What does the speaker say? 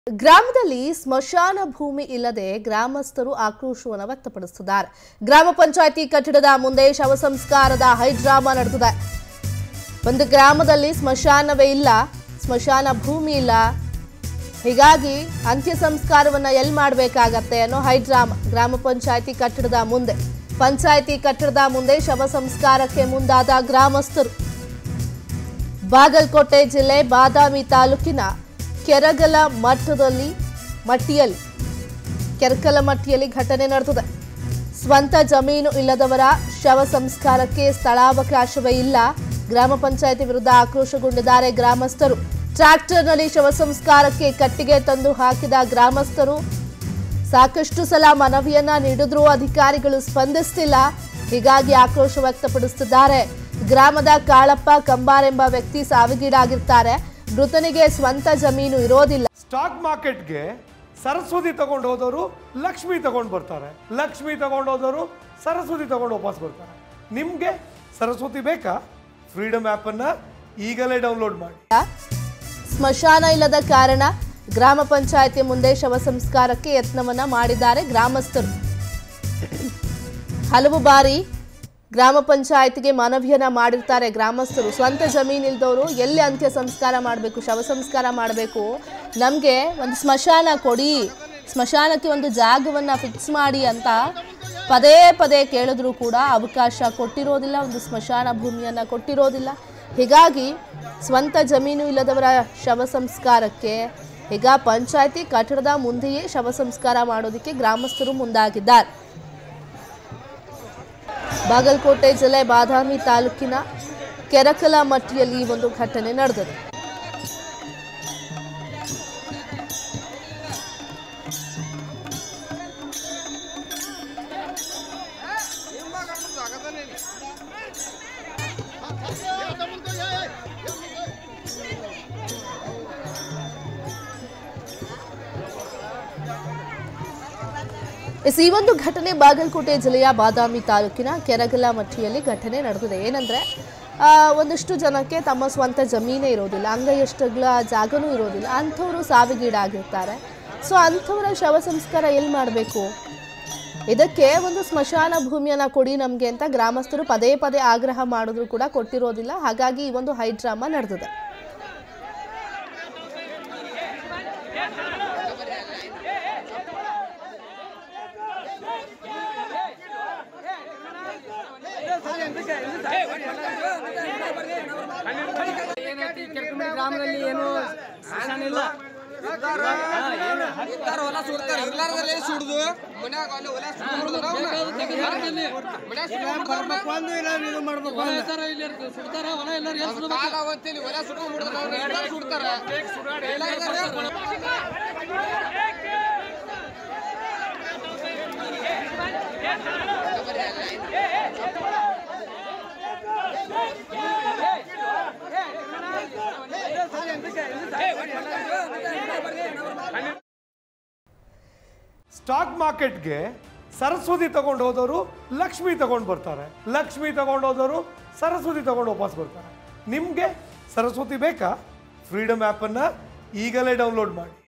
ಗ್ರಾಮದಲ್ಲಿ ಸ್ಮಶಾನ ಭೂಮಿ ಇಲ್ಲದೆ ಗ್ರಾಮಸ್ಥರು ಆಕ್ರೋಶವನ್ನು ವ್ಯಕ್ತಪಡಿಸಿದ್ದಾರೆ ಗ್ರಾಮ ಪಂಚಾಯಿತಿ ಕಟ್ಟಡದ ಮುಂದೆ ಶವ ಸಂಸ್ಕಾರದ ಹೈಡ್ರಾಮಾ ನಡೆದಿದೆ ಒಂದು ಗ್ರಾಮದಲ್ಲಿ ಸ್ಮಶಾನವೇ ಇಲ್ಲ ಸ್ಮಶಾನ ಭೂಮಿ ಇಲ್ಲ ಹೀಗಾಗಿ ಅಂತ್ಯ ಸಂಸ್ಕಾರವನ್ನ ಎಲ್ಲಿ ಮಾಡಬೇಕಾಗತ್ತೆ ಅನ್ನೋ ಹೈಡ್ರಾಮಾ ಗ್ರಾಮ ಪಂಚಾಯಿತಿ ಕಟ್ಟಡದ ಮುಂದೆ ಪಂಚಾಯಿತಿ ಕಟ್ಟಡದ ಮುಂದೆ ಶವ ಸಂಸ್ಕಾರಕ್ಕೆ ಮುಂದಾದ ಗ್ರಾಮಸ್ಥರು ಬಾಗಲಕೋಟೆ ಜಿಲ್ಲೆ ಬಾದಾಮಿ ತಾಲೂಕಿನ ಕೆರಗಲ ಮಠದಲ್ಲಿ ಮಟ್ಟಿಯಲ್ಲಿ ಕೆರಕಲ ಮಟ್ಟಿಯಲ್ಲಿ ಘಟನೆ ನಡೆದಿದೆ ಸ್ವಂತ ಜಮೀನು ಇಲ್ಲದವರ ಶವ ಸಂಸ್ಕಾರಕ್ಕೆ ಸ್ಥಳಾವಕಾಶವೇ ಇಲ್ಲ ಗ್ರಾಮ ಪಂಚಾಯಿತಿ ವಿರುದ್ಧ ಆಕ್ರೋಶಗೊಂಡಿದ್ದಾರೆ ಗ್ರಾಮಸ್ಥರು ಟ್ರ್ಯಾಕ್ಟರ್ನಲ್ಲಿ ಶವ ಸಂಸ್ಕಾರಕ್ಕೆ ಕಟ್ಟಿಗೆ ತಂದು ಹಾಕಿದ ಗ್ರಾಮಸ್ಥರು ಸಾಕಷ್ಟು ಸಲ ಮನವಿಯನ್ನ ನೀಡಿದ್ರೂ ಅಧಿಕಾರಿಗಳು ಸ್ಪಂದಿಸ್ತಿಲ್ಲ ಹೀಗಾಗಿ ಆಕ್ರೋಶ ವ್ಯಕ್ತಪಡಿಸುತ್ತಿದ್ದಾರೆ ಗ್ರಾಮದ ಕಾಳಪ್ಪ ಕಂಬಾರ್ ಎಂಬ ವ್ಯಕ್ತಿ ಸಾವಿಗೀಡಾಗಿರ್ತಾರೆ ಮೃತನಿಗೆ ಸ್ವಂತ ಜಮೀನು ಇರೋದಿಲ್ಲ ಸ್ಟಾಕ್ ಮಾರ್ಕೆಟ್ಗೆ ಸರಸ್ವತಿ ತಗೊಂಡು ಹೋದವರು ಲಕ್ಷ್ಮಿ ತಗೊಂಡು ಬರ್ತಾರೆ ಲಕ್ಷ್ಮಿ ತಗೊಂಡು ಹೋದವರು ಸರಸ್ವತಿ ತಗೊಂಡು ವಾಪಸ್ ಬರ್ತಾರೆ ನಿಮಗೆ ಸರಸ್ವತಿ ಬೇಕಾ ಫ್ರೀಡಮ್ ಆ್ಯಪನ್ನು ಈಗಲೇ ಡೌನ್ಲೋಡ್ ಮಾಡಿ ಸ್ಮಶಾನ ಇಲ್ಲದ ಕಾರಣ ಗ್ರಾಮ ಪಂಚಾಯತಿ ಮುಂದೆ ಶವ ಸಂಸ್ಕಾರಕ್ಕೆ ಯತ್ನವನ್ನ ಮಾಡಿದ್ದಾರೆ ಗ್ರಾಮಸ್ಥರು ಹಲವು ಬಾರಿ ಗ್ರಾಮ ಪಂಚಾಯತಿಗೆ ಮನವಿಯನ್ನ ಮಾಡಿರ್ತಾರೆ ಗ್ರಾಮಸ್ಥರು ಸ್ವಂತ ಜಮೀನು ಇಲ್ದವರು ಎಲ್ಲಿ ಅಂತ್ಯ ಸಂಸ್ಕಾರ ಮಾಡಬೇಕು ಶವ ಸಂಸ್ಕಾರ ಮಾಡಬೇಕು ನಮಗೆ ಒಂದು ಸ್ಮಶಾನ ಕೊಡಿ ಸ್ಮಶಾನಕ್ಕೆ ಒಂದು ಜಾಗವನ್ನು ಫಿಕ್ಸ್ ಮಾಡಿ ಅಂತ ಪದೇ ಪದೇ ಕೇಳಿದ್ರು ಕೂಡ ಅವಕಾಶ ಕೊಟ್ಟಿರೋದಿಲ್ಲ ಒಂದು ಸ್ಮಶಾನ ಭೂಮಿಯನ್ನು ಕೊಟ್ಟಿರೋದಿಲ್ಲ ಹೀಗಾಗಿ ಸ್ವಂತ ಜಮೀನು ಇಲ್ಲದವರ ಶವ ಸಂಸ್ಕಾರಕ್ಕೆ ಈಗ ಪಂಚಾಯತಿ ಕಟ್ಟಡದ ಮುಂದೆಯೇ ಶವ ಸಂಸ್ಕಾರ ಮಾಡೋದಕ್ಕೆ ಗ್ರಾಮಸ್ಥರು ಮುಂದಾಗಿದ್ದಾರೆ ಬಾಗಲಕೋಟೆ ಜಿಲ್ಲೆ ಬಾದಾಮಿ ತಾಲೂಕಿನ ಕೆರಕಲ ಮಟ್ಟಿಯಲ್ಲಿ ಈ ಒಂದು ಘಟನೆ ನಡೆದಿದೆ ಎಸ್, ಈ ಒಂದು ಘಟನೆ ಬಾಗಲಕೋಟೆ ಜಿಲ್ಲೆಯ ಬಾದಾಮಿ ತಾಲೂಕಿನ ಕೆರಗಲ ಮಟ್ಟಿಯಲ್ಲಿ ಘಟನೆ ನಡೆದಿದೆ ಏನಂದ್ರೆ ಆ, ಒಂದಷ್ಟು ಜನಕ್ಕೆ ತಮ್ಮ ಸ್ವಂತ ಜಮೀನೇ ಇರೋದಿಲ್ಲ ಅಂಗೈಯಷ್ಟಗಳ ಜಾಗನೂ ಇರೋದಿಲ್ಲ ಅಂಥವರು ಸಾವಿಗೀಡಾಗಿರ್ತಾರೆ ಸೊ ಅಂಥವರ ಶವ ಸಂಸ್ಕಾರ ಎಲ್ಲಿ ಮಾಡಬೇಕು ಇದಕ್ಕೆ ಒಂದು ಸ್ಮಶಾನ ಭೂಮಿಯನ್ನ ಕೊಡಿ ನಮಗೆ ಅಂತ ಗ್ರಾಮಸ್ಥರು ಪದೇ ಪದೇ ಆಗ್ರಹ ಮಾಡಿದ್ರು ಕೂಡ ಕೊಟ್ಟಿರೋದಿಲ್ಲ ಹಾಗಾಗಿ ಈ ಒಂದು ಹೈಡ್ರಾಮಾ ನಡೆದಿದೆ ಏನೈತಿ ಕೆರ್ಕುಂಬಿ ಗ್ರಾಮದಲ್ಲಿ ಏನು ಸ್ಮಶಾನ ಇಲ್ಲ ಹೊಲ ಸುಡ್ತಾರ ಇರ್ಲಾರ್ದಲ್ಲೇ ಸುಡ್ದು ಮನ್ಯಾಗ ಅಲ್ಲಿ ಹೊಲ ಸುಡ್ದು ಕಾಲ ಅವತ್ತಲ್ಲಿ ಹೊಲ ಸುಟ್ಕೊಂಡ್ ಬಿಡ್ತಾರ ಅವ್ರು ಎಲ್ಲಾರು ಸುಡ್ತಾರ ಸ್ಟಾಕ್ ಮಾರ್ಕೆಟ್ಗೆ ಸರಸ್ವತಿ ತಗೊಂಡು ಹೋದವರು ಲಕ್ಷ್ಮಿ ತಗೊಂಡು ಬರ್ತಾರೆ ಲಕ್ಷ್ಮಿ ತಗೊಂಡು ಹೋದವರು ಸರಸ್ವತಿ ತಗೊಂಡು ವಾಪಸ್ ಬರ್ತಾರೆ ನಿಮಗೆ ಸರಸ್ವತಿ ಬೇಕಾ ಫ್ರೀಡಮ್ ಆ್ಯಪನ್ನು ಈಗಲೇ ಡೌನ್ಲೋಡ್ ಮಾಡಿ